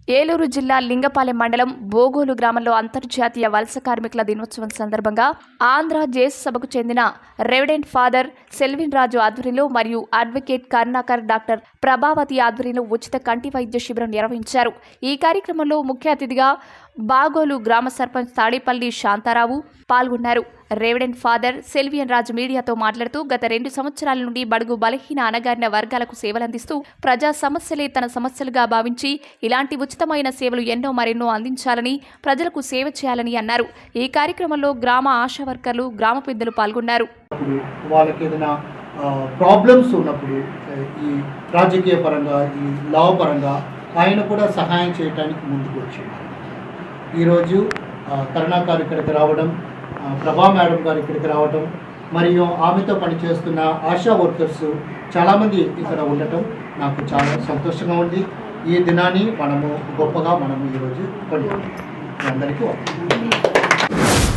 ఏలూరు జిల్లా లింగపాలెం మండలం బోగోలు గ్రామంలో అంతర్జాతీయ వలస కార్మికుల దినోత్సవం సందర్భంగా ఆంధ్ర జేస్ సభకు చెందిన రెవడెంట్ ఫాదర్ సెల్విన్ రాజు ఆధ్వర్యంలో మరియు అడ్వకేట్ కరుణాకర్ డాక్టర్ ప్రభావతి ఆధ్వర్యంలో ఉచిత కంటి వైద్య శిబిరం నిర్వహించారు ఈ కార్యక్రమంలో ముఖ్య అతిథిగా బాగోలు గ్రామ సర్పంచ్ తాడేపల్లి శాంతారావు పాల్గొన్నారు రేవడెంట్ ఫాదర్ సెల్వియన్ రాజు మీడియాతో మాట్లాడుతూ గత రెండు సంవత్సరాల నుండి బడుగు బలహీన అణగారిన వర్గాలకు సేవలందిస్తూ ప్రజా సమస్యలే తన సమస్యలుగా భావించి ఇలాంటి ఉచితమైన సేవలు ఎన్నో మరెన్నో అందించాలని ప్రజలకు సేవ చేయాలని అన్నారు ఈ కార్యక్రమంలో గ్రామ ఆశా వర్కర్లు గ్రామ పెద్దలు పాల్గొన్నారు ఉన్నప్పుడు వాళ్ళకి ఏదైనా ప్రాబ్లమ్స్ ఉన్నప్పుడు ఆ, ఈ రాజకీయ పరంగా ఈ లా పరంగా ఆయన కూడా సహాయం చేయడానికి ముందుకు వచ్చినారు ఈరోజు ఆ, కరుణాకర్ ఇక్కడికి రావడం ఆ, ప్రభా మేడం గారు ఇక్కడికి రావడం మరియు ఆమెతో పనిచేస్తున్న ఆశా వర్కర్స్ చాలామంది ఇక్కడ ఉండటం నాకు చాలా సంతోషంగా ఉంది ఈ దినాన్ని మనము గొప్పగా మనము ఈరోజు కొనియాలి మీ అందరికీ వందనాలు.